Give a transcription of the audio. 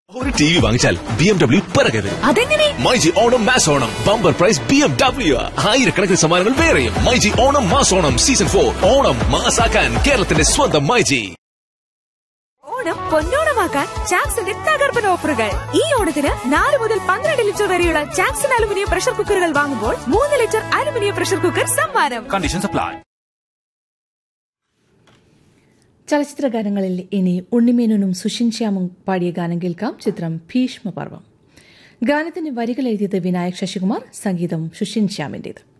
ഒരു T V വാങ്ങിച്ചാൽ B M W പിറകെ വരും അതെങ്ങനെ myG Onam mass Onam bumper prize B M W ആയിരക്കണക്കിന് സമ്മാനങ്ങൾ വേറെയും myG Onam mass Onam season for Onam മാസാക്കാൻ കേരളത്തിന്റെ സ്വന്തം മൈജി ഓണം പൊന്നോണമാക്കാൻ ചാക്സിന്റെ തകർപ്പൻ ഓഫറുകൾ ഈ ഓണത്തിന് നാല് മുതൽ പന്ത്രണ്ട് ലിറ്റർ വരെയുള്ള ചാക്സൺ അലുമിനിയം പ്രഷർ കുക്കറുകൾ വാങ്ങുമ്പോൾ മൂന്ന് ലിറ്റർ അലുമിനിയം പ്രഷർ കുക്കർ സമ്മാനം Conditions apply. ചലച്ചിത്ര ഗാനങ്ങളിൽ ഇനി ഉണ്ണിമേനോനും സുഷിൻ ശ്യാമും പാടിയ ഗാനം കേൾക്കാം ചിത്രം ഭീഷ്മപർവം ഗാനത്തിന് വരികൾ എഴുതിയത് വിനായക് ശശികുമാർ സംഗീതം സുഷിൻ ശ്യാമിന്റേത്